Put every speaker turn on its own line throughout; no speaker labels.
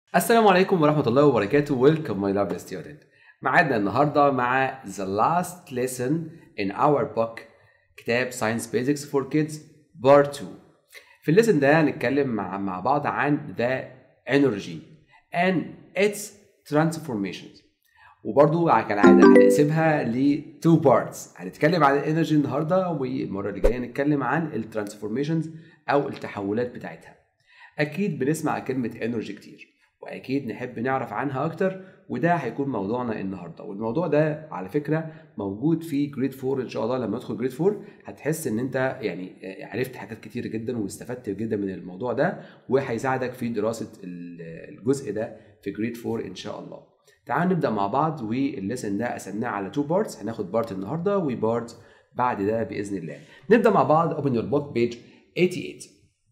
السلام عليكم ورحمة الله وبركاته Welcome my lovely student معادنا النهاردة مع The last lesson in our book كتاب Science Basics for Kids Part 2 في الليسن ده هنتكلم مع مع بعض عن the energy and its transformations وبرضو كالعادة هنقسمها ل two parts هنتكلم عن الانرجي النهاردة والمرة اللي جاية هنتكلم عن الترانسفورميشنز أو التحولات بتاعتها أكيد بنسمع كلمة انرجي كتير واكيد نحب نعرف عنها اكتر وده هيكون موضوعنا النهارده والموضوع ده على فكره موجود في جريد 4 ان شاء الله لما تدخل جريد 4 هتحس ان انت يعني عرفت حاجات كتير جدا واستفدت جدا من الموضوع ده وهيساعدك في دراسه الجزء ده في جريد 4 ان شاء الله تعالوا نبدا مع بعض والليسن ده قسمناه على تو بارتس هناخد بارت النهارده وبارت بعد ده باذن الله نبدا مع بعض open your book page 88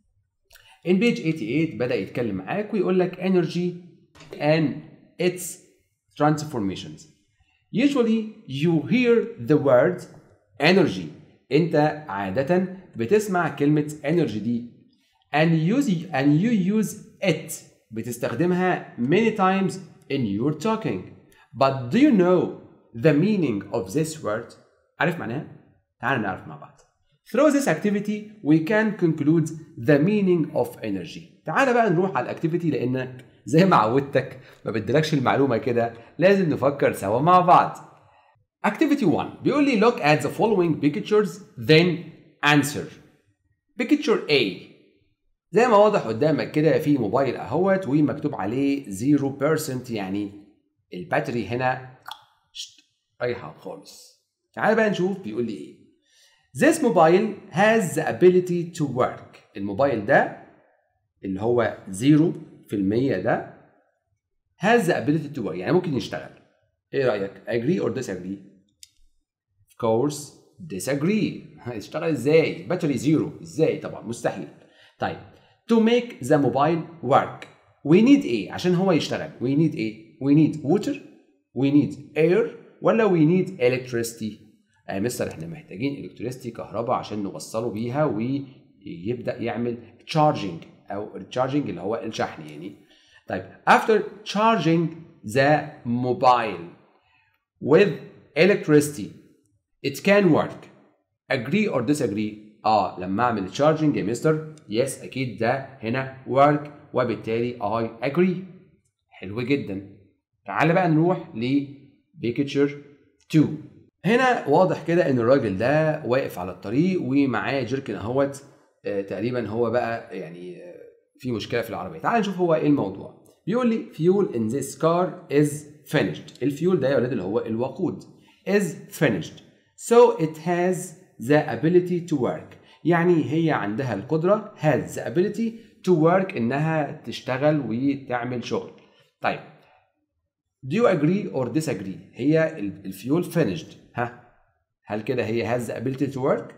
in page 88 بدأ يتكلم معاك ويقول لك energy and its transformations. Usually you hear the word energy. أنت عادة بتسمع كلمة energy دي and use and you use it بتستخدمها many times in your talking. But do you know the meaning of this word? عارف معناها؟ تعال نعرف مع بعض. Through this activity we can conclude the meaning of energy. تعال بقى نروح على الاكتيفيتي لانك زي ما عودتك ما بدلكش المعلومه كده لازم نفكر سوا مع بعض. Activity 1 بيقول لي look at the following pictures then answer. Picture A زي ما واضح قدامك كده في موبايل اهوت ومكتوب عليه 0% يعني الباتري هنا رايحه خالص. تعال بقى نشوف بيقول لي ايه. This mobile has the ability to work. الموبايل ده اللي هو 0% ده has the ability to work يعني ممكن يشتغل. ايه رأيك؟ agree or disagree؟ Of course disagree. يشتغل ازاي؟ باتري زيرو ازاي؟ طبعا مستحيل. طيب to make the mobile work we need ايه؟ عشان هو يشتغل we need ايه؟ we need water we need air ولا we need electricity؟ يا مستر احنا محتاجين الكتريستي كهرباء عشان نوصله بيها ويبدا يعمل تشارجنج او التشارجنج اللي هو الشحن يعني طيب after charging the mobile with electricity it can work agree or disagree اه لما اعمل تشارجنج يا مستر يس اكيد ده هنا work وبالتالي I agree حلو جدا تعال بقى نروح ل picture 2 هنا واضح كده ان الراجل ده واقف على الطريق ومعاه جيركن اهوت آه تقريبا هو بقى يعني آه في مشكله في العربيه تعال نشوف هو ايه الموضوع بيقول لي fuel in this car is finished الفيول ده يا ولاد اللي هو الوقود is finished so it has the ability to work يعني هي عندها القدره has the ability to work انها تشتغل وتعمل شغل طيب Do you agree or disagree؟ هي الفيول finished ها هل كده هي has the ability to work؟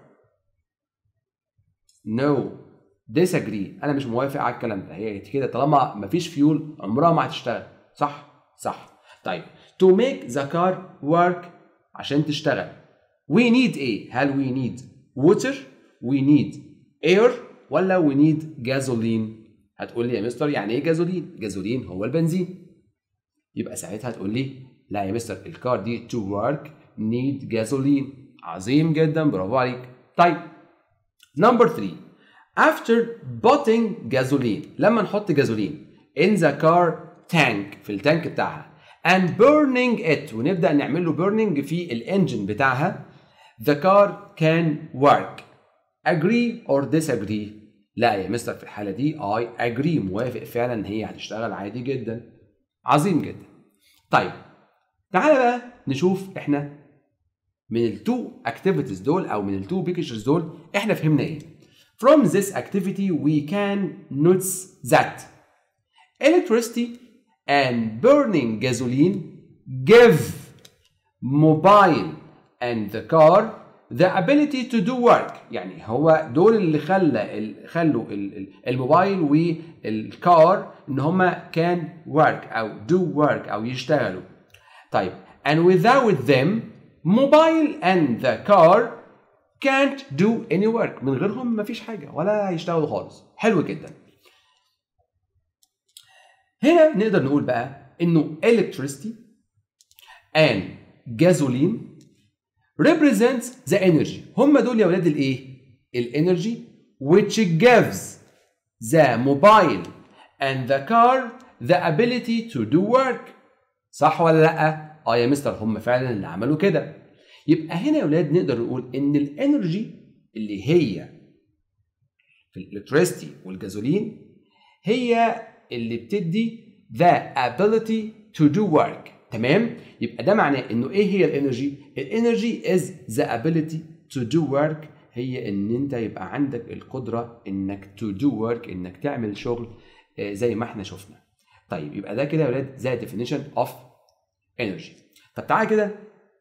No disagree أنا مش موافق على الكلام ده هي كده طالما مفيش فيول عمرها ما هتشتغل صح؟ صح طيب to make the car work عشان تشتغل we need ايه؟ هل we need water؟ we need air ولا we need gasoline؟ هتقول لي يا مستر يعني ايه جازولين؟ جازولين هو البنزين يبقى ساعتها تقول لي لا يا مستر الكار دي to work need gasoline عظيم جدا برافو عليك طيب نمبر 3 after putting gasoline لما نحط جازولين in the car tank في التانك بتاعها and burning it ونبدا نعمل له burning في الانجن بتاعها the car can work agree or disagree لا يا مستر في الحاله دي I agree موافق فعلا ان هي هتشتغل عادي جدا عظيم جدا طيب تعالى بقى نشوف احنا من التو اكتيفيتيز دول او من التو بيكتشرز دول احنا فهمنا ايه from this activity we can notice that electricity and burning gasoline give mobile and the car the ability to do work يعني هو دول اللي خلى خلوا الموبايل والكار ان هما can work او do work او يشتغلوا طيب and without them mobile and the car can't do any work من غيرهم مفيش حاجة ولا هيشتغلوا خالص حلو جدا هنا نقدر نقول بقى انه electricity and gasoline represents the energy هم دول يا ولاد الايه الانرجي which gives the mobile and the car the ability to do work صح ولا لا اه يا مستر هم فعلا اللي عملوا كده يبقى هنا يا ولاد نقدر نقول ان الانرجي اللي هي في الالكتريستي والجازولين هي اللي بتدي the ability to do work تمام يبقى ده معناه انه ايه هي الانرجي الانرجي is the ability to do work هي ان انت يبقى عندك القدره انك to do work انك تعمل شغل زي ما احنا شفنا طيب يبقى ده كده يا ولاد زي definition of energy طب تعالى كده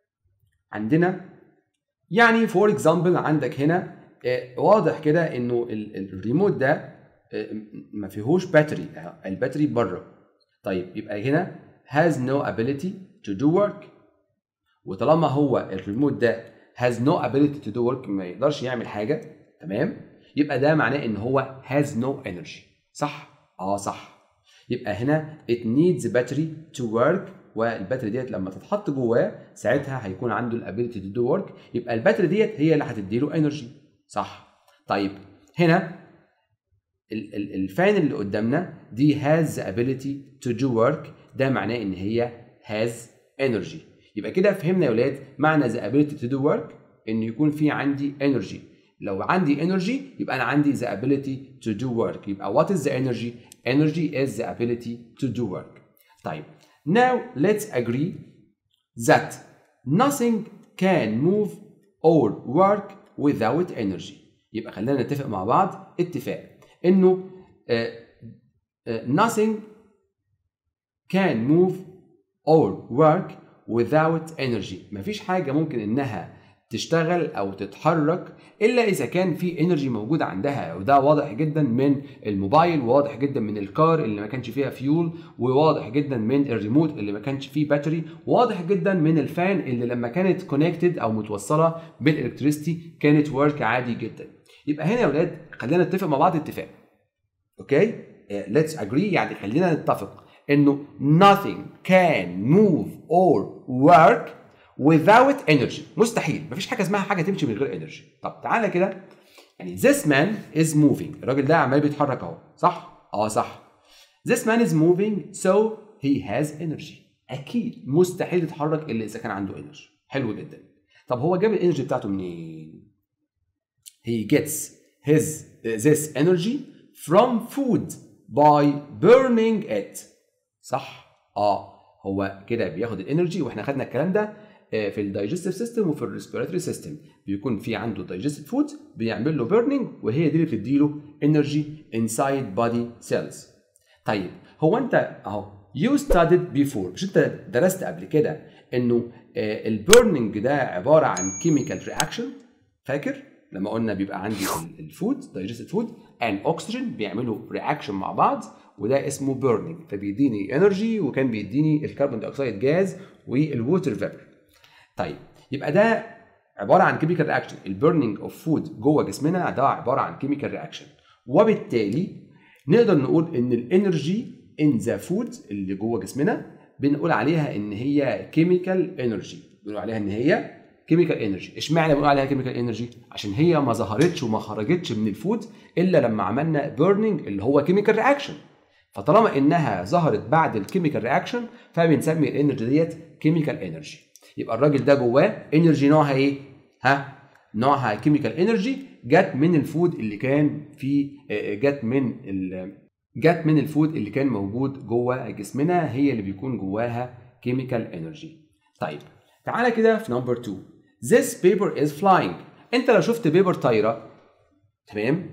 عندنا يعني فور اكزامبل عندك هنا واضح كده انه الريموت ده ما فيهوش باتري الباتري بره طيب يبقى هنا has no ability to do work وطالما هو الريموت ده has no ability to do work ما يقدرش يعمل حاجه تمام يبقى ده معناه ان هو has no energy صح اه صح يبقى هنا it needs battery to work والباتري ديت لما تتحط جواه ساعتها هيكون عنده الابيلتي تو دو ورك يبقى الباتري ديت هي اللي هتدي له انرجي صح طيب هنا الفان اللي قدامنا دي has the ability to do work ده معناه ان هي has energy يبقى كده فهمنا يا ولاد معنى the ability to do work ان يكون في عندي energy لو عندي energy يبقى انا عندي the ability to do work يبقى what is the energy energy is the ability to do work طيب now let's agree that nothing can move or work without energy يبقى خلينا نتفق مع بعض اتفاق انه uh, uh, nothing can move or work without energy مفيش حاجة ممكن انها تشتغل او تتحرك الا اذا كان في انرجي موجوده عندها وده واضح جدا من الموبايل وواضح جدا من الكار اللي ما كانش فيها فيول وواضح جدا من الريموت اللي ما كانش فيه باتري وواضح جدا من الفان اللي لما كانت كونكتد او متوصله بالالكتريستي كانت ورك عادي جدا يبقى هنا يا ولاد خلينا نتفق مع بعض اتفاق اوكي ليتس اجري يعني خلينا نتفق انه nothing can move or work without energy مستحيل مفيش حاجه اسمها حاجه تمشي من غير انرجي طب تعالى كده يعني this man is moving الراجل ده عمال بيتحرك اهو صح اه صح this man is moving so he has energy اكيد مستحيل يتحرك الا اذا كان عنده انرجي حلو جدا طب هو جاب الانرجي بتاعته منين he gets his this energy from food by burning it صح اه هو كده بياخد الانرجي واحنا خدنا الكلام ده في الدايجستيف سيستم وفي الريسبيراتوري سيستم بيكون في عنده دايجستيف فود بيعمل له بيرنينج وهي دي اللي بتدي له انرجي انسايد بادي سيلز طيب هو انت اهو يو ستاديد بيفور مش انت درست قبل كده انه البيرنينج ده عباره عن كيميكال رياكشن فاكر لما قلنا بيبقى عندي الفود دايجستيف فود اند اوكسجين بيعملوا رياكشن مع بعض وده اسمه بيرنينج فبيديني انرجي وكان بيديني الكربون دايوكسيد جاز والووتر فيبر طيب يبقى ده عباره عن كيميكال رياكشن البيرنينج اوف فود جوه جسمنا ده عباره عن كيميكال رياكشن وبالتالي نقدر نقول ان الانرجي ان ذا فود اللي جوه جسمنا بنقول عليها ان هي كيميكال انرجي بنقول عليها ان هي كيميكال انرجي اشمعنى بنقول عليها كيميكال انرجي عشان هي ما ظهرتش وما خرجتش من الفود الا لما عملنا بيرنينج اللي هو كيميكال رياكشن فطالما انها ظهرت بعد الكيميكال رياكشن فبنسمي الانرجي ديت كيميكال انرجي يبقى الراجل ده جواه انرجي نوعها ايه ها نوعها كيميكال انرجي جت من الفود اللي كان في جت من جت من الفود اللي كان موجود جوه جسمنا هي اللي بيكون جواها كيميكال انرجي طيب تعالى كده في نمبر 2 This paper is flying انت لو شفت بيبر طايره تمام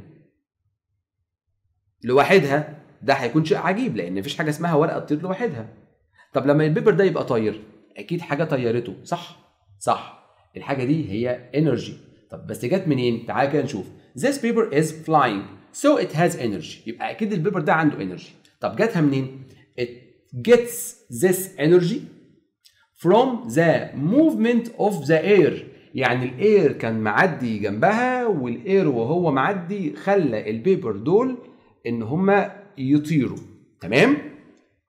لوحدها ده هيكون شيء عجيب لان مفيش حاجه اسمها ورقه تطير لوحدها طب لما البيبر ده يبقى طاير اكيد حاجه طيرته صح صح الحاجه دي هي انرجي طب بس جت منين تعال كده نشوف this paper is flying so it has energy يبقى اكيد البيبر ده عنده انرجي طب جاتها منين it gets this energy from the movement of the air يعني الاير كان معدي جنبها والاير وهو معدي خلى البيبر دول ان هما يطيروا تمام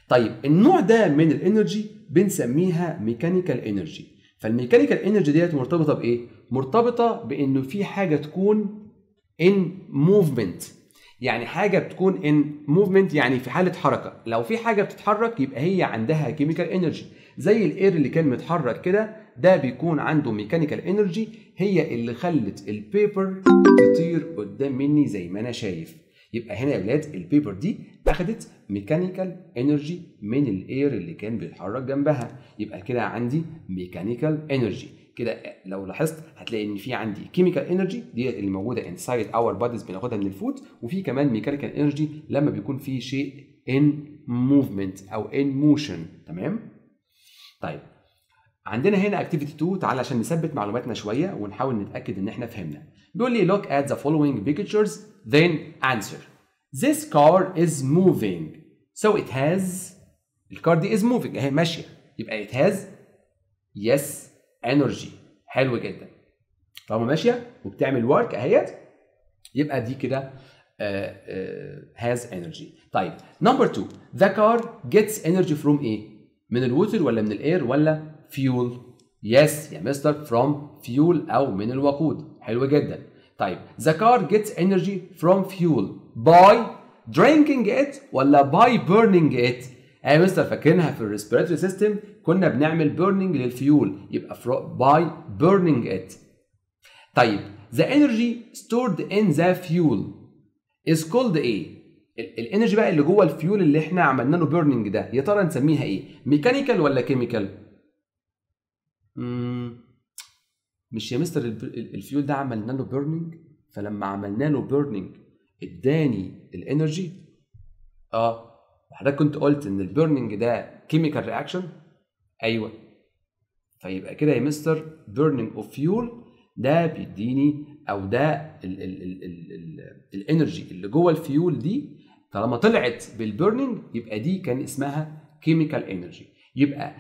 طيب النوع ده من الانرجي بنسميها ميكانيكال انرجي فالميكانيكال انرجي ديت مرتبطه بايه مرتبطه بانه في حاجه تكون ان موفمنت يعني حاجه بتكون ان موفمنت يعني في حاله حركه لو في حاجه بتتحرك يبقى هي عندها كيميكال انرجي زي الاير اللي كان متحرك كده ده بيكون عنده ميكانيكال انرجي هي اللي خلت البيبر تطير قدام مني زي ما انا شايف يبقى هنا يا ولاد البيبر دي اخدت ميكانيكال انرجي من الاير اللي كان بيتحرك جنبها يبقى كده عندي ميكانيكال انرجي كده لو لاحظت هتلاقي ان في عندي كيميكال انرجي دي اللي موجوده انسايد اور بوديز بناخدها من الفود وفي كمان ميكانيكال انرجي لما بيكون في شيء ان موفمنت او ان موشن تمام طيب عندنا هنا اكتيفيتي 2 تعالى عشان نثبت معلوماتنا شويه ونحاول نتاكد ان احنا فهمنا بيقول لي look at the following pictures then answer this car is moving so it has الكار دي is moving اهي ماشيه يبقى it has yes energy حلو جدا طالما ماشيه وبتعمل ورك اهيت يبقى دي كده uh, uh, has energy طيب نمبر 2 the car gets energy from ايه من الووتر ولا من الاير ولا fuel yes يا مستر from fuel او من الوقود حلو جدا طيب the car gets energy from fuel by drinking it ولا by burning it يا مستر فاكرينها في الريسبيراتوري سيستم كنا بنعمل burning للفيول يبقى by burning it طيب the energy stored in the fuel is called ايه الانرجي بقى اللي جوه الفيول اللي احنا عملنا له بيرنينج ده يا ترى نسميها ايه ميكانيكال ولا كيميكال مش يا مستر الفيول ده عملنا له بيرنينج فلما عملنا له بيرنينج اداني الانرجي اه حضرتك كنت قلت ان البيرنينج ده كيميكال رياكشن ايوه فيبقى كده يا مستر بيرنينج اوف فيول ده بيديني او ده الانرجي اللي جوه الفيول دي طالما طلعت بالبيرنينج يبقى دي كان اسمها كيميكال انرجي يبقى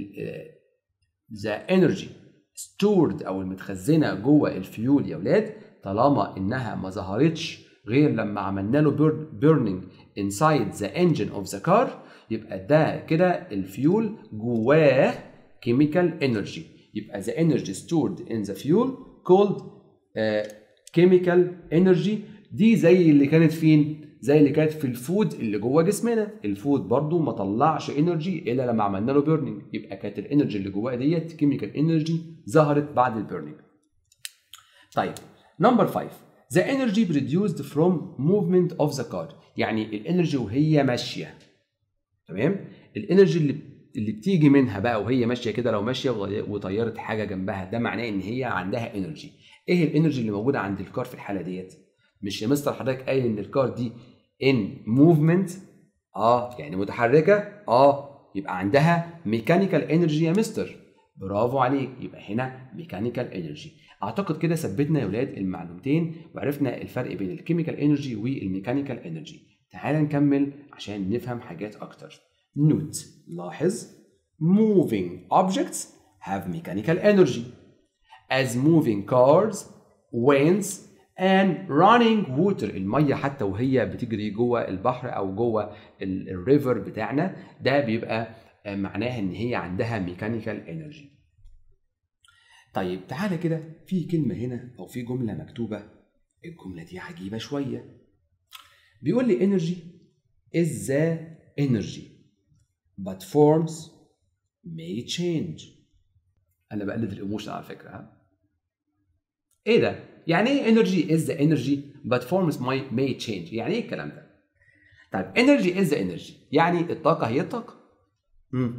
ذا انرجي ستورد او المتخزنه جوه الفيول يا ولاد طالما انها ما ظهرتش غير لما عملنا له بيرنينج انسايد ذا انجن اوف ذا كار يبقى ده كده الفيول جواه كيميكال انرجي يبقى the energy stored in the fuel called uh, chemical energy دي زي اللي كانت فين زي اللي كانت في الفود اللي جوه جسمنا الفود برضو ما طلعش انرجي الا لما عملنا له بيرنينج يبقى كانت الانرجي اللي جواه ديت كيميكال انرجي ظهرت بعد البيرنينج طيب نمبر 5 the energy produced from movement of the car يعني الانرجي وهي ماشيه تمام الانرجي اللي اللي بتيجي منها بقى وهي ماشيه كده لو ماشيه وطيرت حاجه جنبها ده معناه ان هي عندها انرجي ايه الانرجي اللي موجوده عند الكار في الحاله ديت مش يا مستر حضرتك قايل ان الكار دي ان موفمنت اه يعني متحركه اه يبقى عندها ميكانيكال انرجي يا مستر برافو عليك يبقى هنا ميكانيكال انرجي اعتقد كده ثبتنا يا ولاد المعلومتين وعرفنا الفرق بين الكيميكال انرجي والميكانيكال انرجي تعال نكمل عشان نفهم حاجات اكتر نوت لاحظ moving objects have mechanical energy as moving cars winds and running water المية حتى وهي بتجري جوه البحر او جوه الريفر بتاعنا ده بيبقى معناها ان هي عندها ميكانيكال انرجي طيب تعالى كده في كلمة هنا او في جملة مكتوبة الجملة دي عجيبة شوية بيقول لي energy is the energy but forms may change انا بقلد الايموشن على فكره ها ايه ده يعني ايه energy is the energy but forms may, may change يعني ايه الكلام ده طيب energy is the energy يعني الطاقه هي الطاقه مم.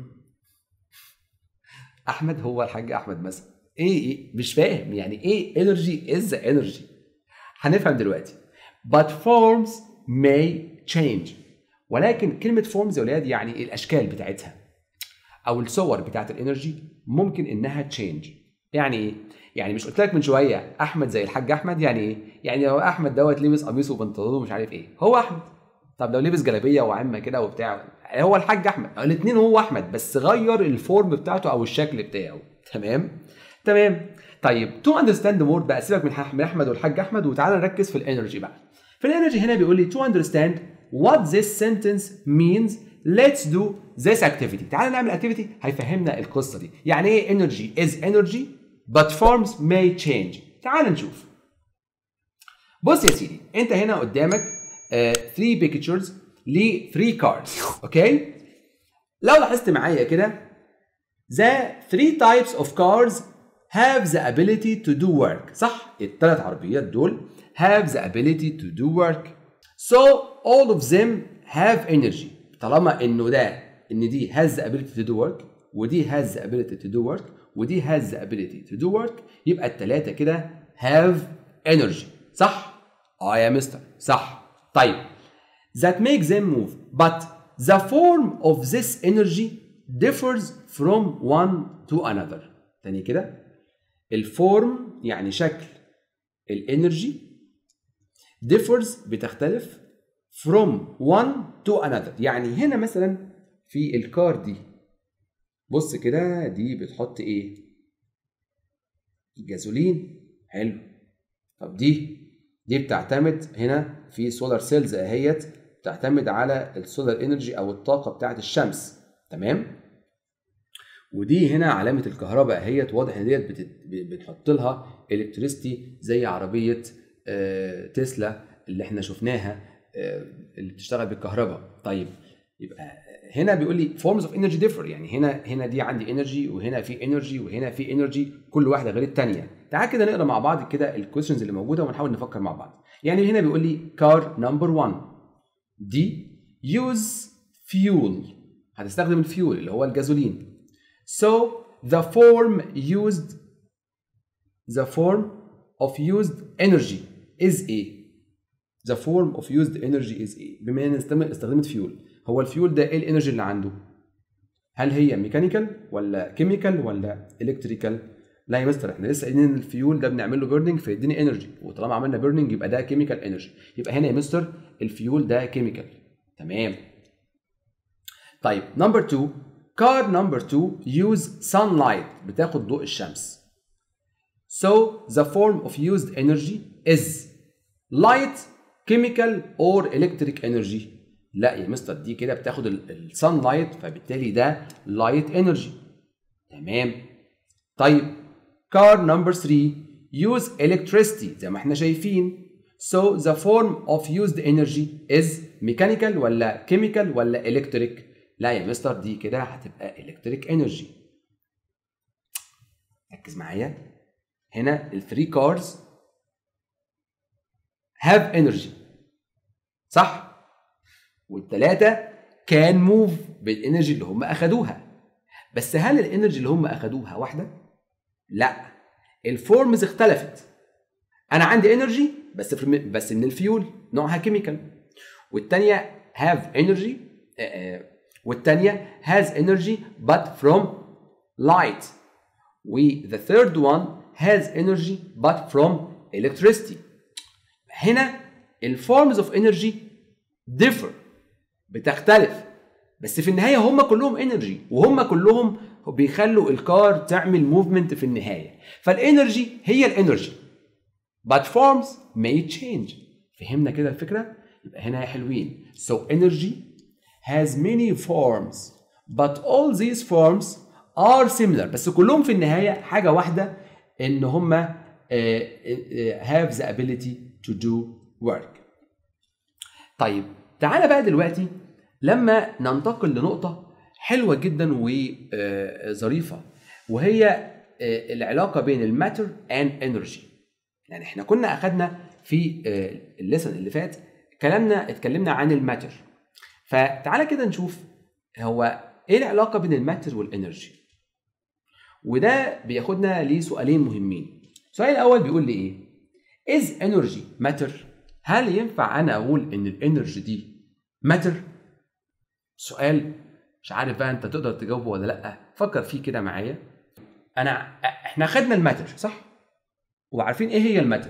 احمد هو الحاج احمد مثلا ايه ايه مش فاهم يعني ايه energy is the energy هنفهم دلوقتي but forms may change ولكن كلمة فورمز يا ولاد يعني الأشكال بتاعتها أو الصور بتاعت الإنرجي ممكن إنها تشينج يعني إيه؟ يعني مش قلت لك من شوية أحمد زي الحاج أحمد يعني إيه؟ يعني لو أحمد دوت لبس قميص وبنطلون ومش عارف إيه هو أحمد طب لو لبس جلابية وعمة كده وبتاع هو الحاج أحمد الاثنين هو أحمد بس غير الفورم بتاعته أو الشكل بتاعه تمام تمام طيب تو اندرستاند مور بقى سيبك من احمد والحاج احمد وتعالى نركز في الانرجي بقى في الانرجي هنا بيقول لي to understand what this sentence means let's do this activity تعال نعمل activity هيفهمنا القصة دي يعني ايه energy is energy but forms may change تعال نشوف بص يا سيدي انت هنا قدامك 3 uh, pictures ل 3 cards اوكي لو لاحظت معايا كده the three types of cars have the ability to do work صح الثلاث عربيات دول have the ability to do work so all of them have energy طالما انه ده ان دي has the ability to do work ودي has the ability to do work ودي has the ability to do work يبقى الثلاثه كده have energy صح اه يا مستر صح طيب that makes them move but the form of this energy differs from one to another تاني كده الفورم يعني شكل الانرجي differs بتختلف from one to another يعني هنا مثلا في الكار دي بص كده دي بتحط ايه جازولين حلو طب دي دي بتعتمد هنا في سولار سيلز اهيت بتعتمد على السولار انرجي او الطاقه بتاعه الشمس تمام ودي هنا علامه الكهرباء اهيت واضح ان ديت بتحط لها الكتريستي زي عربيه آه تسلا اللي احنا شفناها آه اللي بتشتغل بالكهرباء طيب يبقى هنا بيقول لي فورمز اوف انرجي ديفر يعني هنا هنا دي عندي انرجي وهنا في انرجي وهنا في انرجي كل واحده غير الثانيه تعال كده نقرا مع بعض كده الكويشنز اللي موجوده ونحاول نفكر مع بعض يعني هنا بيقول لي كار نمبر 1 دي يوز فيول هتستخدم الفيول اللي هو الجازولين So the form used the form of used energy is A. The form of used energy is A. بما ان استخدمت فيول هو الفيول ده ايه الانرجي اللي عنده؟ هل هي ميكانيكال ولا كيميكال ولا الكتريكال؟ لا يا مستر احنا لسه قايلين ان الفيول ده بنعمل له بيرنينج فيديني انرجي وطالما عملنا بيرنينج يبقى ده كيميكال انرجي يبقى هنا يا مستر الفيول ده كيميكال تمام طيب نمبر 2 كار نمبر 2 use sunlight بتاخد ضوء الشمس so the form of used energy is light chemical or electric energy لا يا مستر دي كده بتاخد السان لايت فبالتالي ده light energy تمام طيب كار نمبر 3 use electricity زي ما احنا شايفين so the form of used energy is mechanical ولا chemical ولا electric لا يا مستر دي كده هتبقى الكتريك انرجي ركز معايا هنا الثري كارز هاف انرجي صح والثلاثه كان موف بالانرجي اللي هم اخدوها بس هل الانرجي اللي هم اخدوها واحده لا الفورمز اختلفت انا عندي انرجي بس بس من الفيول نوعها كيميكال والثانيه هاف انرجي والثانيه has energy but from light و the third one has energy but from electricity هنا الفورمز اوف انرجي differ بتختلف بس في النهايه هم كلهم انرجي وهم كلهم بيخلوا الكار تعمل موفمنت في النهايه فالانرجي هي الانرجي but forms may change فهمنا كده الفكره يبقى هنا يا حلوين so energy has many forms but all these forms are similar بس كلهم في النهاية حاجة واحدة إن هم have the ability to do work طيب تعالى بقى دلوقتي لما ننتقل لنقطة حلوة جدا وظريفة وهي العلاقة بين الماتر and energy يعني احنا كنا أخدنا في الليسن اللي فات كلامنا اتكلمنا عن الماتر فتعالى كده نشوف هو ايه العلاقه بين الماتر والانرجي وده بياخدنا لسؤالين مهمين السؤال الاول بيقول لي ايه is energy matter هل ينفع انا اقول ان الانرجي دي matter سؤال مش عارف بقى انت تقدر تجاوبه ولا لا فكر فيه كده معايا انا احنا خدنا الماتر صح وعارفين ايه هي الماتر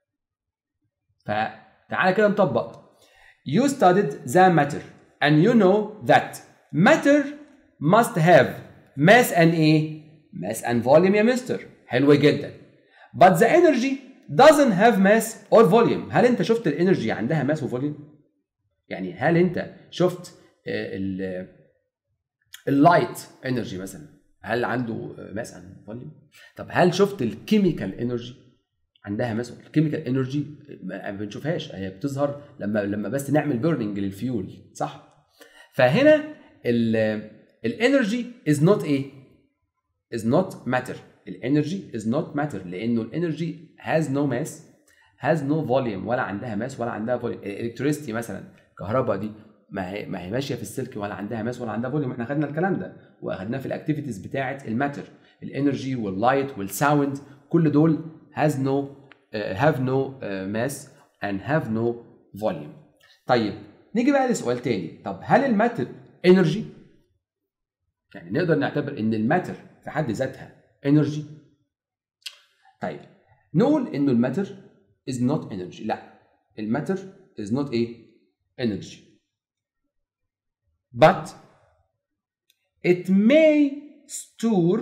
فتعالى كده نطبق you studied the matter and you know that matter must have mass and ايه mass and volume يا مستر حلو جدا but the energy doesn't have mass or volume هل انت شفت الانرجي عندها ماس وفوليوم يعني هل انت شفت اللايت انرجي مثلا هل عنده ماس اند فوليوم طب هل شفت الكيميكال انرجي عندها ماس الكيميكال انرجي ما بنشوفهاش هي بتظهر لما لما بس نعمل بيرنينج للفيول صح فهنا الانرجي از نوت ايه is not matter الانرجي is not matter لانه الانرجي has no mass has no volume ولا عندها ماس ولا عندها فوليوم الالكتريستي مثلا الكهرباء دي ما هي ما هي ماشيه في السلك ولا عندها ماس ولا عندها فوليوم احنا خدنا الكلام ده واخدناه في الاكتيفيتيز بتاعه الماتر الانرجي واللايت والساوند كل دول has no uh, have no uh, mass and have no volume طيب نيجي بقى لسؤال تاني طب هل الماتر انرجي يعني نقدر نعتبر ان الماتر في حد ذاتها انرجي طيب نقول انه الماتر is not energy لا الماتر is not a energy but it may store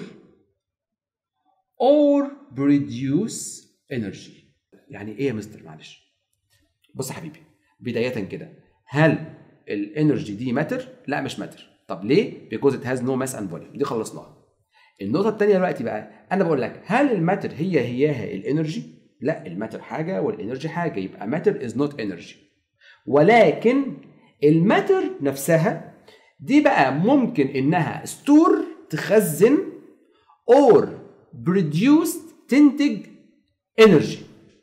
or produce energy يعني ايه يا مستر معلش بص يا حبيبي بداية كده هل الانرجي دي ماتر؟ لا مش ماتر طب ليه؟ because it has no mass and volume دي خلصناها النقطة الثانية دلوقتي بقى أنا بقول لك هل الماتر هي هياها الانرجي؟ لا الماتر حاجة والانرجي حاجة يبقى ماتر از نوت انرجي ولكن الماتر نفسها دي بقى ممكن انها ستور تخزن اور بروديوس تنتج انرجي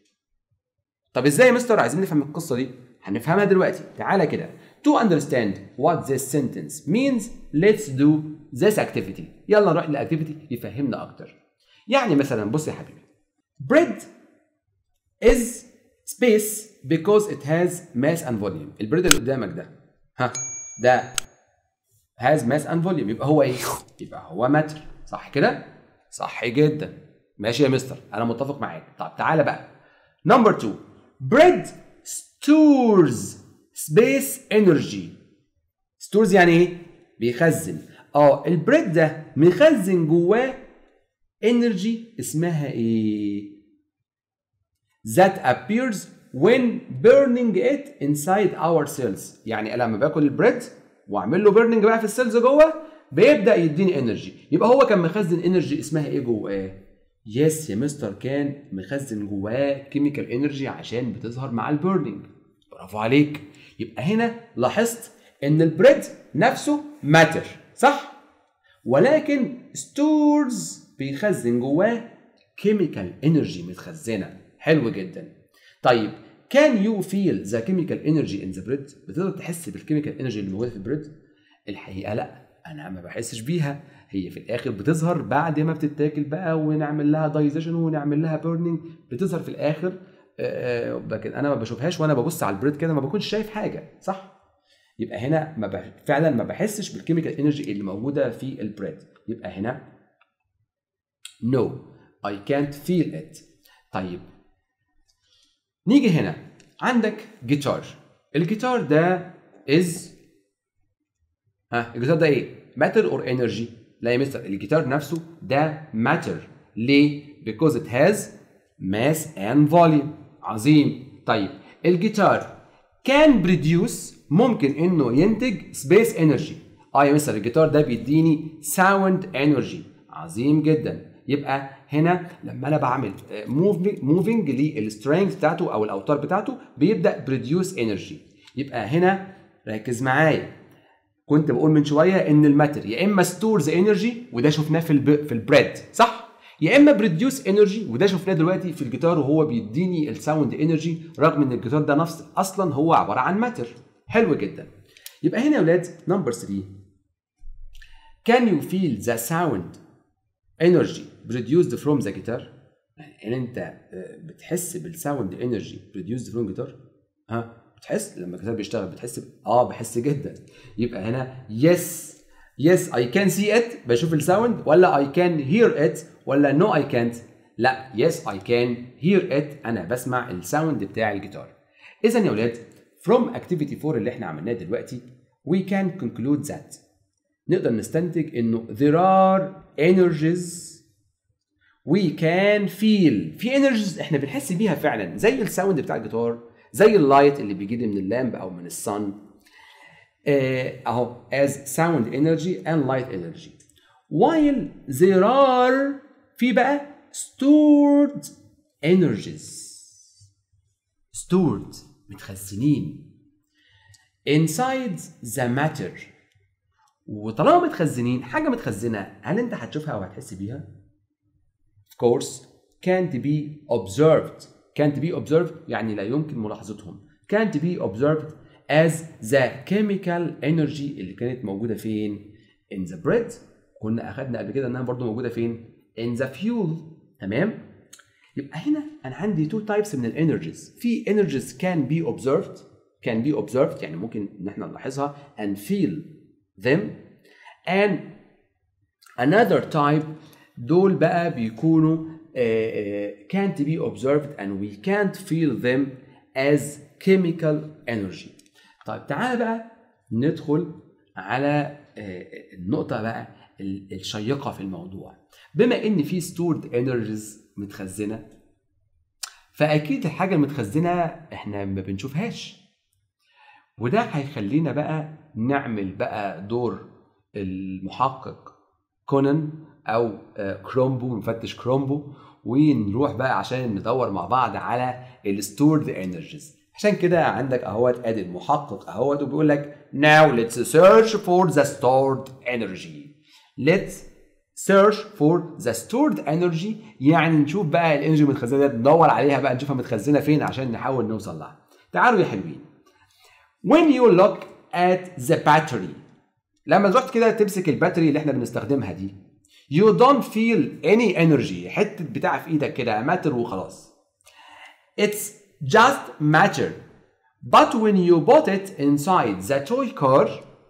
طب ازاي يا مستر عايزين نفهم القصة دي؟ هنفهمها دلوقتي تعالى كده To understand what this sentence means, let's do this activity. يلا نروح للاكتيفيتي يفهمنا اكتر. يعني مثلا بص يا حبيبي. Bread is space because it has mass and volume. البريد اللي قدامك ده ها ده has mass and volume يبقى هو ايه؟ يبقى هو متر صح كده؟ صح جدا. ماشي يا مستر انا متفق معاك. طب تعالى بقى. Number two. Bread stores سبيس انرجي ستورز يعني ايه بيخزن اه البريد ده مخزن جواه انرجي اسمها ايه that appears when burning it inside our cells يعني لما باكل البريد واعمل له بيرنينج بقى في السيلز جوه بيبدا يديني انرجي يبقى هو كان مخزن انرجي اسمها ايه جواه يس يا مستر كان مخزن جواه كيميكال انرجي عشان بتظهر مع البيرنينج برافو عليك يبقى هنا لاحظت ان البريد نفسه ماتر صح ولكن ستورز بيخزن جواه كيميكال انرجي متخزنه حلو جدا طيب كان يو فيل ذا كيميكال انرجي ان ذا بريد بتقدر تحس بالكيميكال انرجي اللي موجوده في البريد الحقيقه لا انا ما بحسش بيها هي في الاخر بتظهر بعد ما بتتاكل بقى ونعمل لها دايزيشن ونعمل لها بيرنينج بتظهر في الاخر لكن انا ما بشوفهاش وانا ببص على البريد كده ما بكونش شايف حاجه صح يبقى هنا ما ب... فعلا ما بحسش بالكيميكال انرجي اللي موجوده في البريد يبقى هنا no I can't feel it طيب نيجي هنا عندك جيتار الجيتار ده is ها الجيتار ده ايه matter or energy لا يا مستر الجيتار نفسه ده matter ليه because it has mass and volume عظيم طيب الجيتار كان بريديوس ممكن انه ينتج سبيس انرجي اه يا مستر الجيتار ده بيديني ساوند انرجي عظيم جدا يبقى هنا لما انا بعمل موفينج للسترينجز بتاعته او الاوتار بتاعته بيبدا بريديوس انرجي يبقى هنا ركز معايا كنت بقول من شويه ان الماتر يا اما ستورز انرجي وده شفناه في الب... في البريد صح يا اما بريديوس انرجي وده شفناه دلوقتي في الجيتار وهو بيديني الساوند انرجي رغم ان الجيتار ده نفس اصلا هو عباره عن ماتر حلو جدا يبقى هنا يا ولاد نمبر 3 can you feel the sound energy produced from the guitar يعني انت بتحس بالساوند انرجي produced from guitar ها بتحس لما الجيتار بيشتغل بتحس ب... اه بحس جدا يبقى هنا yes yes I can see it بشوف الساوند ولا I can hear it ولا no I can't لا yes I can hear it انا بسمع الساوند بتاع الجيتار اذا يا ولاد from activity 4 اللي احنا عملناه دلوقتي we can conclude that نقدر نستنتج انه there are energies we can feel في energies احنا بنحس بيها فعلا زي الساوند بتاع الجيتار زي اللايت اللي بيجي من اللامب او من الصن آه، اهو as sound energy and light energy while there are في بقى stored energies stored متخزنين inside the matter وطالما متخزنين حاجه متخزنه هل انت هتشوفها او هتحس بيها؟ of course can't be observed can't be observed يعني لا يمكن ملاحظتهم can't be observed as the chemical energy اللي كانت موجوده فين in the bread كنا اخدنا قبل كده انها برضو موجوده فين in the fuel تمام يبقى هنا انا عندي two types من الانرجيز في energies can be observed can be observed يعني ممكن ان احنا نلاحظها and feel them and another type دول بقى بيكونوا uh, uh, can't be observed and we can't feel them as chemical energy طيب تعالى بقى ندخل على uh, النقطة بقى الشيقة في الموضوع بما ان في stored energies متخزنة فأكيد الحاجة المتخزنة احنا ما بنشوفهاش وده هيخلينا بقى نعمل بقى دور المحقق كونان او كرومبو مفتش كرومبو ونروح بقى عشان ندور مع بعض على الستورد انرجيز عشان كده عندك اهوت ادي المحقق اهوت وبيقول لك now let's search for the stored energy let's search for the stored energy يعني نشوف بقى الانرجي المتخزنه دي ندور عليها بقى نشوفها متخزنه فين عشان نحاول نوصل لها تعالوا يا حلوين when you look at the battery لما تروح كده تمسك الباتري اللي احنا بنستخدمها دي you don't feel any energy حته بتاع في ايدك كده ماتر وخلاص it's just matter but when you put it inside the toy car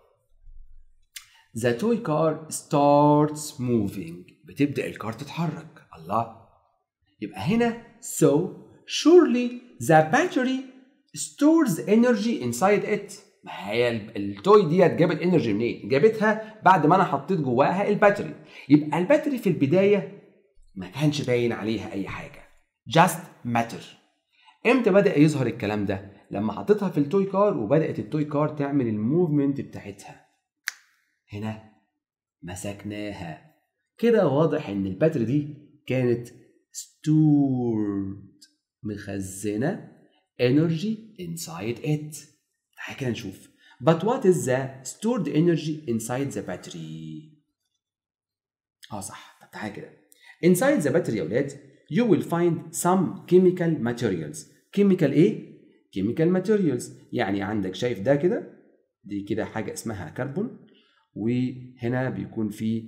the toy car starts moving بتبدا الكار تتحرك الله يبقى هنا so surely the battery stores energy inside it ما هي التوي ديت جابت انرجي منين؟ جابتها بعد ما انا حطيت جواها الباتري يبقى الباتري في البدايه ما كانش باين عليها اي حاجه just matter امتى بدا يظهر الكلام ده؟ لما حطيتها في التوي كار وبدات التوي كار تعمل الموفمنت بتاعتها هنا مسكناها كده واضح ان الباتري دي كانت stored مخزنه energy inside it تعالى كده نشوف but what is the stored energy inside the battery اه صح طب تعالى كده inside the battery يا ولاد you will find some chemical materials chemical ايه chemical materials يعني عندك شايف ده كده دي كده حاجه اسمها كربون وهنا بيكون في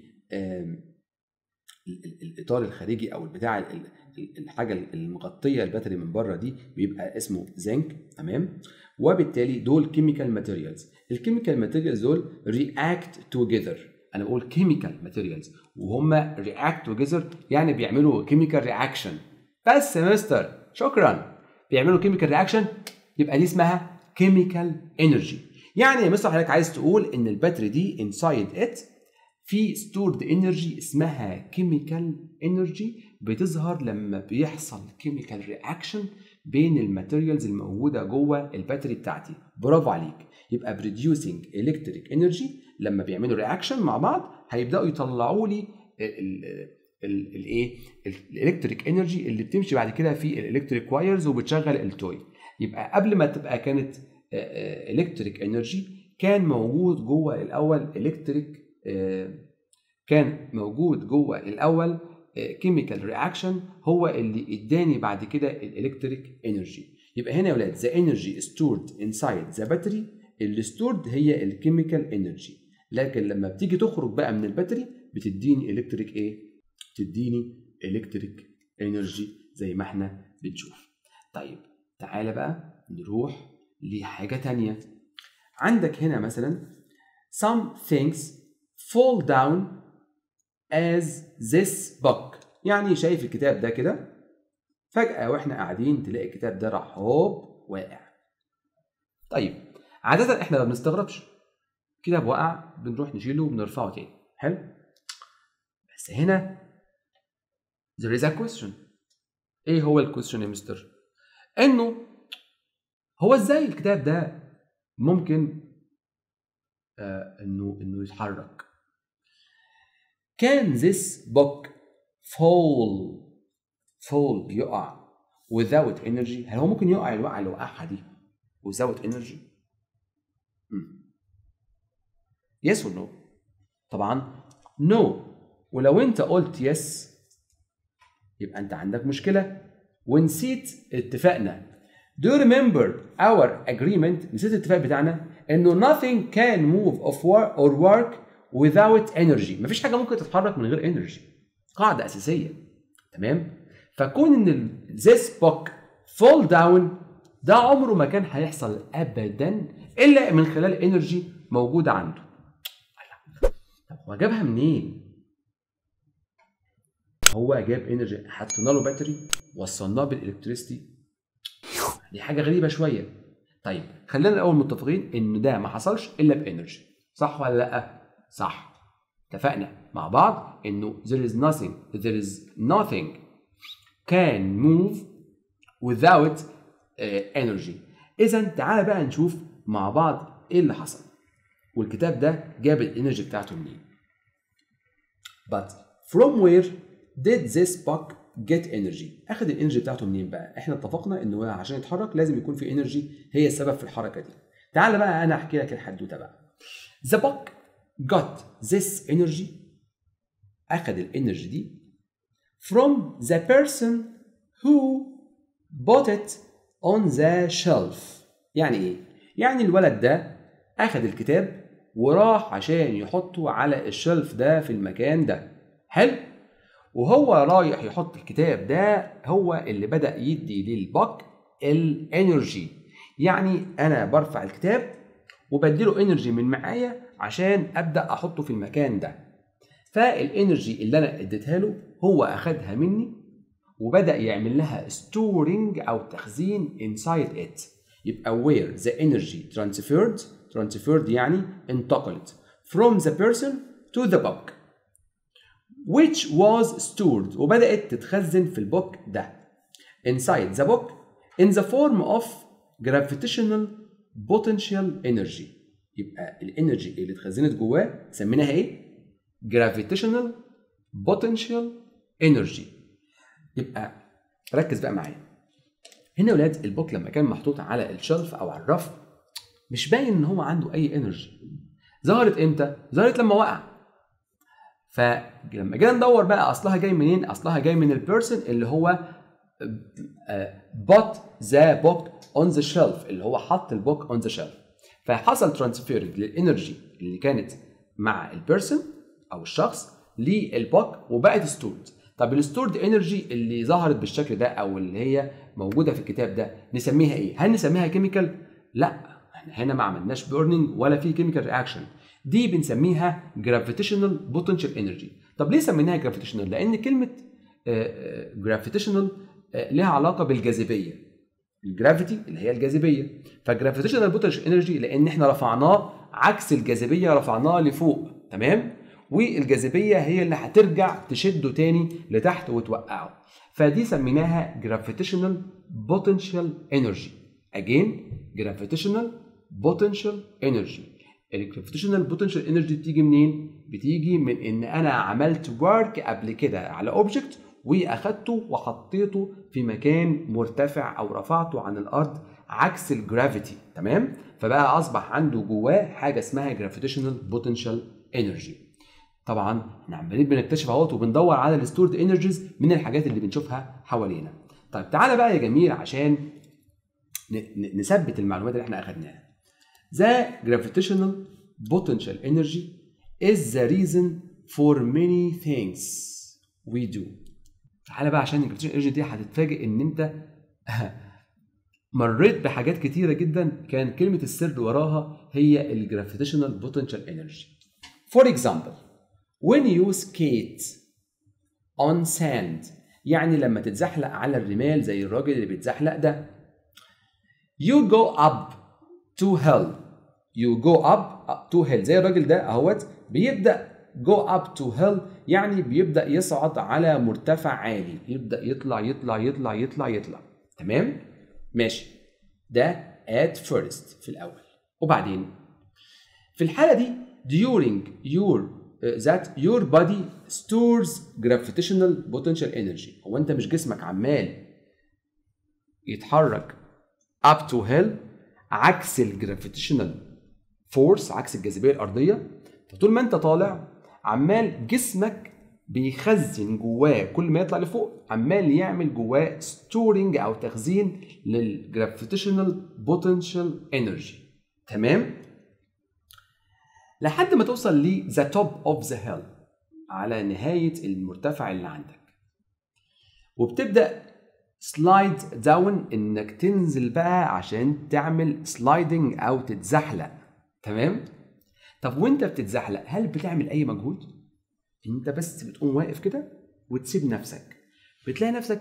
الاطار الخارجي او البتاع الحاجه المغطيه الباتري من بره دي بيبقى اسمه زنك تمام وبالتالي دول كيميكال ماتيريالز الكيميكال ماتيريالز دول رياكت توجذر انا بقول كيميكال ماتيريالز وهم رياكت توجذر يعني بيعملوا كيميكال رياكشن بس يا مستر شكرا بيعملوا كيميكال رياكشن يبقى دي اسمها كيميكال انرجي يعني يا مستر حضرتك عايز تقول ان الباتري دي انسايد ات في ستورد انرجي اسمها كيميكال انرجي بتظهر لما بيحصل كيميكال رياكشن بين الماتيريالز الموجوده جوه الباتري بتاعتي برافو عليك يبقى بروديوسينج الكتريك انرجي لما بيعملوا رياكشن مع بعض هيبداوا يطلعوا لي الايه الالكتريك انرجي اللي بتمشي بعد كده في الالكتريك وايرز وبتشغل التوي يبقى قبل ما تبقى كانت الكتريك انرجي كان موجود جوه الاول الكتريك كان موجود جوه الاول كيميكال رياكشن هو اللي اداني بعد كده الالكتريك انرجي يبقى هنا يا ولاد ذا انرجي ستورد انسايد ذا باتري اللي ستورد هي الكيميكال انرجي لكن لما بتيجي تخرج بقى من الباتري بتديني الكتريك ايه بتديني الكتريك انرجي زي ما احنا بنشوف طيب تعالى بقى نروح لحاجه تانية عندك هنا مثلا some things fall down as this book يعني شايف الكتاب ده كده فجأة واحنا قاعدين تلاقي الكتاب ده راح هوب واقع طيب عادة احنا ما بنستغربش كتاب وقع بنروح نشيله وبنرفعه تاني حلو بس هنا there is a question ايه هو الكويستشن يا مستر انه هو ازاي الكتاب ده ممكن آه انه انه يتحرك can this book fall fall يقع without energy هل هو ممكن يقع الوقعه اللي وقعها دي without energy مم. yes or no طبعا no ولو انت قلت yes يبقى انت عندك مشكله ونسيت اتفاقنا Do you remember our agreement نسيت الاتفاق بتاعنا انه nothing can move of work or work without energy مفيش حاجه ممكن تتحرك من غير energy قاعده اساسيه تمام فكون ان ال- this book fall down ده عمره ما كان هيحصل ابدا الا من خلال انرجي موجوده عنده طب هو جابها منين هو جاب انرجي حطينا له باتري وصلناه بالالكتريستي دي حاجه غريبه شويه طيب خلينا الاول متفقين ان ده ما حصلش الا بانرجي صح ولا لا صح اتفقنا مع بعض انه there is nothing there is nothing can move without uh, energy اذا تعالى بقى نشوف مع بعض ايه اللي حصل والكتاب ده جاب الانرجي بتاعته منين but from where did this book get energy اخد الانرجي بتاعته منين بقى احنا اتفقنا ان هو عشان يتحرك لازم يكون في انرجي هي السبب في الحركه دي تعال بقى انا احكي لك الحدوته بقى the book got this energy اخد الانرجي دي from the person who bought it on the shelf يعني ايه يعني الولد ده اخد الكتاب وراح عشان يحطه على الشلف ده في المكان ده حلو وهو رايح يحط الكتاب ده هو اللي بدأ يدي للباك الانرجي يعني انا برفع الكتاب وبديله انرجي من معايا عشان ابدا احطه في المكان ده فالانرجي اللي انا اديتها له هو اخدها مني وبدا يعمل لها ستورنج او تخزين inside it يبقى where the energy transferred transferred يعني انتقلت from the person to the book which was stored وبدأت تتخزن في البوك ده inside the book in the form of gravitational potential energy يبقى الانرجي اللي اتخزنت جواه سميناها ايه؟ gravitational potential energy يبقى ركز بقى معايا هنا يا ولاد البوك لما كان محطوط على الشلف او على الرف مش باين ان هو عنده اي انرجي ظهرت امتى؟ ظهرت لما وقع فلما جينا ندور بقى اصلها جاي منين؟ اصلها جاي من البيرسون اللي هو بوت ذا بوك اون ذا شيلف اللي هو حط البوك اون ذا شيلف فحصل ترانسفيرنج للانرجي اللي كانت مع البيرسون او الشخص للبوك وبقت ستورد طب الستورد انرجي اللي ظهرت بالشكل ده او اللي هي موجوده في الكتاب ده نسميها ايه؟ هل نسميها كيميكال؟ لا احنا هنا ما عملناش بيرنينج ولا في كيميكال رياكشن دي بنسميها جرافيتيشنال بوتنشال انرجي طب ليه سميناها جرافيتيشنال؟ لان كلمه جرافيتيشنال لها علاقه بالجاذبيه الجرافيتي اللي هي الجاذبيه فجرافيتيشنال بوتنشال انرجي لان احنا رفعناه عكس الجاذبيه رفعناه لفوق تمام والجاذبيه هي اللي هترجع تشده تاني لتحت وتوقعه فدي سميناها جرافيتيشنال بوتنشال انرجي اجين جرافيتيشنال بوتنشال انرجي الجرافيتيشنال بوتنشال انرجي بتيجي منين بتيجي من ان انا عملت ورك قبل كده على اوبجكت واخدته وحطيته في مكان مرتفع او رفعته عن الارض عكس الجرافيتي تمام فبقى اصبح عنده جواه حاجه اسمها جرافيتيشنال بوتنشال انرجي طبعا احنا عمالين بنكتشف اهوت وبندور على الستورد انرجيز من الحاجات اللي بنشوفها حوالينا طيب تعالى بقى يا جميل عشان نثبت المعلومات اللي احنا اخدناها The gravitational potential energy is the reason for many things we do تعالى بقى عشان الجرافيتيشن انرجي دي هتتفاجئ ان انت مريت بحاجات كتيرة جدا كان كلمة السر وراها هي الجرافيتيشنال بوتنشال انرجي. For example, when you skate on sand يعني لما تتزحلق على الرمال زي الراجل اللي بيتزحلق ده you go up to hell you go up, up to hell زي الراجل ده اهوت بيبدأ go up to hell يعني بيبدأ يصعد على مرتفع عالي يبدأ يطلع يطلع يطلع يطلع يطلع تمام ماشي ده at first في الأول وبعدين في الحاله دي during your uh, that your body stores gravitational potential energy هو انت مش جسمك عمال يتحرك up to hill عكس الجرافيتيشنال فورس عكس الجاذبيه الارضيه فطول ما انت طالع عمال جسمك بيخزن جواه كل ما يطلع لفوق عمال يعمل جواه ستورنج او تخزين للجرافيتيشنال بوتنشال انرجي تمام لحد ما توصل ل the top of the hill على نهاية المرتفع اللي عندك وبتبدأ سلايد داون انك تنزل بقى عشان تعمل سلايدنج او تتزحلق تمام طب وانت بتتزحلق هل بتعمل اي مجهود انت بس بتقوم واقف كده وتسيب نفسك بتلاقي نفسك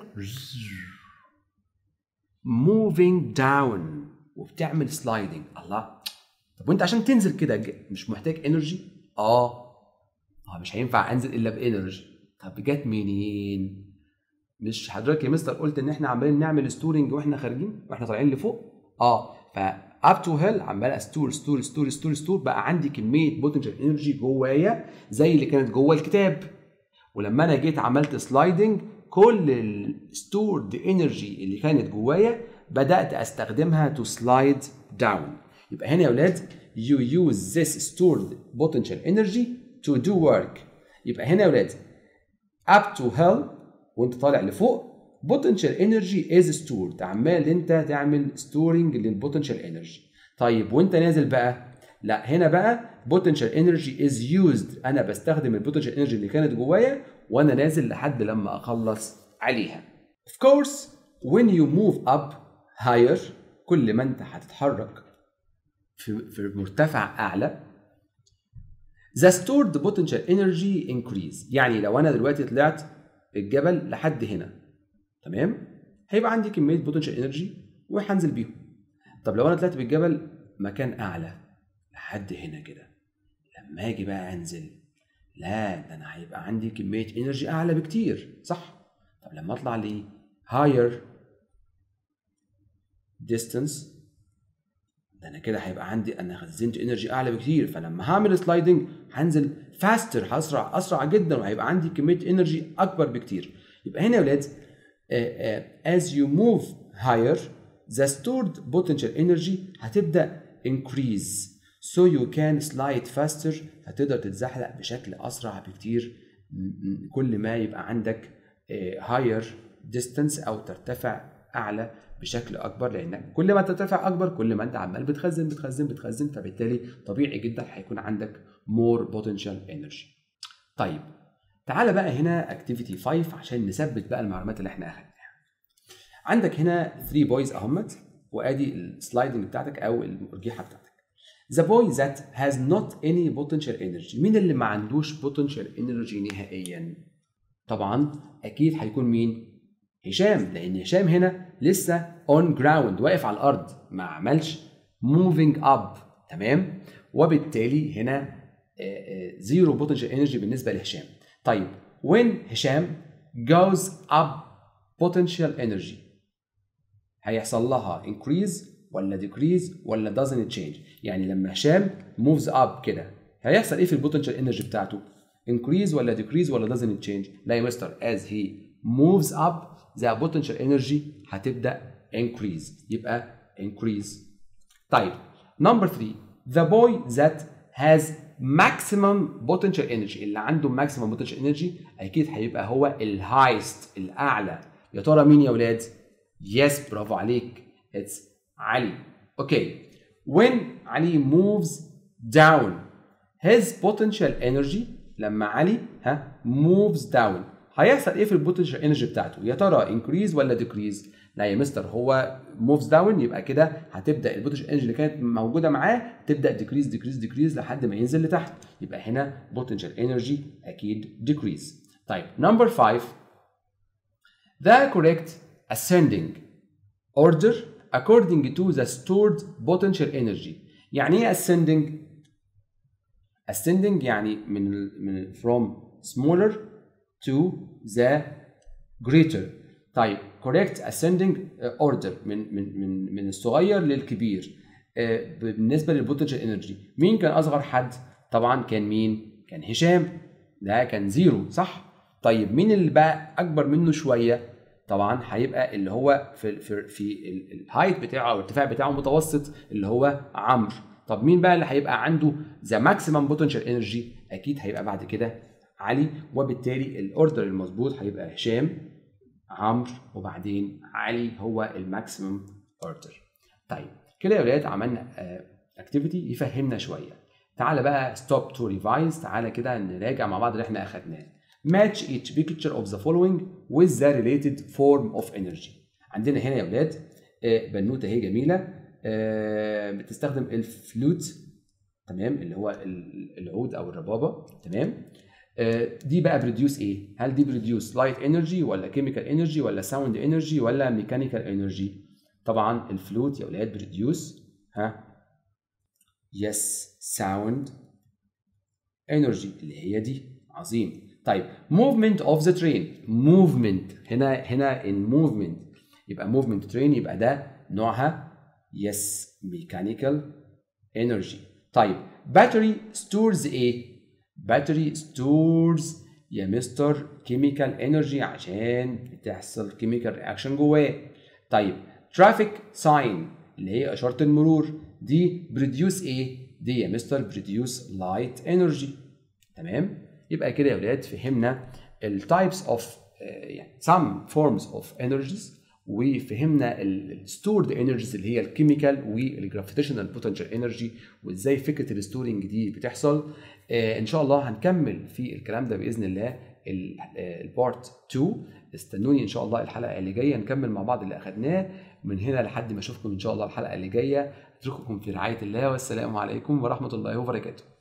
moving down وبتعمل سلايدنج الله طب وانت عشان تنزل كده ج- مش محتاج انرجي اه اه مش هينفع انزل الا بانرجي طب جت منين مش حضرتك يا مستر قلت ان احنا عمالين نعمل ستورنج واحنا خارجين واحنا طالعين لفوق اه ف اب تو هيل عمال استور ستور ستور ستور ستور بقى عندي كميه بوتنشال انرجي جوايا زي اللي كانت جوه الكتاب ولما انا جيت عملت سلايدنج كل الستورد انرجي اللي كانت جوايا بدات استخدمها تو سلايد داون يبقى هنا يا اولاد you use this stored potential energy to do work يبقى هنا يا اولاد up to hell وانت طالع لفوق potential energy is stored عمال انت تعمل storing للبوتنشال energy طيب وانت نازل بقى لا هنا بقى potential energy is used انا بستخدم البوتنشال energy اللي كانت جوايا وانا نازل لحد لما اخلص عليها of course when you move up higher كل ما انت هتتحرك في في مرتفع اعلى the stored potential energy increase يعني لو انا دلوقتي طلعت الجبل لحد هنا تمام هيبقى عندي كميه بوتنشال انرجي وهنزل بيهم طب لو انا طلعت بالجبل مكان اعلى لحد هنا كده لما اجي بقى انزل لا ده انا هيبقى عندي كميه انرجي اعلى بكتير صح طب لما اطلع ل higher distance ده انا كده هيبقى عندي انا خزنت انرجي اعلى بكتير فلما هعمل سلايدنج هنزل فاستر هسرع اسرع جدا وهيبقى عندي كميه انرجي اكبر بكتير يبقى هنا يا ولاد uh, uh, as you move higher the stored potential energy هتبدا increase so you can slide faster هتقدر تتزحلق بشكل اسرع بكتير م- م- كل ما يبقى عندك uh, higher distance او ترتفع اعلى بشكل اكبر لان كل ما ترتفع اكبر كل ما انت عمال بتخزن بتخزن بتخزن فبالتالي طبيعي جدا هيكون عندك more potential energy طيب تعالى بقى هنا اكتيفيتي 5 عشان نثبت بقى المعلومات اللي احنا اخدناها عندك هنا 3 بويز اهمت وادي السلايدنج بتاعتك او المرجحه بتاعتك The boy that has not any potential energy مين اللي ما عندوش potential energy نهائيا طبعا اكيد هيكون مين هشام لان هشام هنا لسه on ground واقف على الارض ما عملش moving up تمام وبالتالي هنا زيرو بوتنشال انرجي بالنسبه لهشام طيب when هشام goes up potential energy هيحصل لها increase ولا decrease ولا doesn't change يعني لما هشام moves up كده هيحصل ايه في البوتنشال انرجي بتاعته increase ولا decrease ولا doesn't change لا يا مستر as he moves up the potential energy هتبدا increase يبقى increase طيب number 3 the boy that has maximum potential energy اللي عنده maximum potential energy اكيد هيبقى هو الهايست الاعلى يا ترى مين يا ولاد yes برافو عليك it's علي اوكي when علي moves down his potential energy لما علي ها moves down هيحصل ايه في البوتنشال انرجي بتاعته يا ترى increase ولا decrease لا يا مستر هو moves down يبقى كده هتبدا البوتنشال انرجي اللي كانت موجوده معاه تبدا decrease decrease decrease لحد ما ينزل لتحت يبقى هنا potential energy اكيد decrease طيب number 5 the correct ascending order according to the stored potential energy يعني ايه ascending ascending يعني من من from smaller to the greater طيب correct ascending order من من من من الصغير للكبير آه، بالنسبه للبوتنشال انرجي مين كان اصغر حد طبعا كان مين كان هشام ده كان زيرو صح طيب مين اللي بقى اكبر منه شويه طبعا هيبقى اللي هو في في في الهايت بتاعه او الارتفاع بتاعه متوسط اللي هو عمرو طب مين بقى اللي هيبقى عنده ذا ماكسيمم بوتنشال انرجي اكيد هيبقى بعد كده علي وبالتالي الاوردر المظبوط هيبقى هشام عمرو وبعدين علي هو الماكسيمم اوردر طيب كده يا ولاد عملنا اكتيفيتي يفهمنا شويه تعالى بقى ستوب تو ريفايز تعالى كده نراجع مع بعض اللي احنا اخدناه match each picture of the following with the related form of energy عندنا هنا يا ولاد آه، بنوته هي جميله آه، بتستخدم الفلوت تمام اللي هو ال- العود او الربابه تمام آه، دي بقى بروديوس ايه هل دي بروديوس لايت انرجي ولا كيميكال انرجي ولا ساوند انرجي ولا ميكانيكال انرجي طبعا الفلوت يا ولاد بروديوس ها يس ساوند انرجي اللي هي دي عظيم طيب movement of the train movement هنا هنا in movement يبقى movement train يبقى ده نوعها yes mechanical energy طيب battery stores ايه battery stores يا مستر chemical energy عشان بتحصل chemical reaction جواه طيب traffic sign اللي هي اشاره المرور دي produce ايه دي يا مستر produce light energy تمام يبقى كده يا ولاد فهمنا التايبس اوف يعني some forms of energies وفهمنا الستورد انرجيز اللي هي الكيميكال والجرافيتيشنال بوتنشال انرجي وازاي فكره الستورنج دي بتحصل آه، ان شاء الله هنكمل في الكلام ده باذن الله البارت 2 استنوني ان شاء الله الحلقه اللي جايه نكمل مع بعض اللي اخدناه من هنا لحد ما اشوفكم ان شاء الله الحلقه اللي جايه اترككم في رعايه الله والسلام عليكم ورحمه الله وبركاته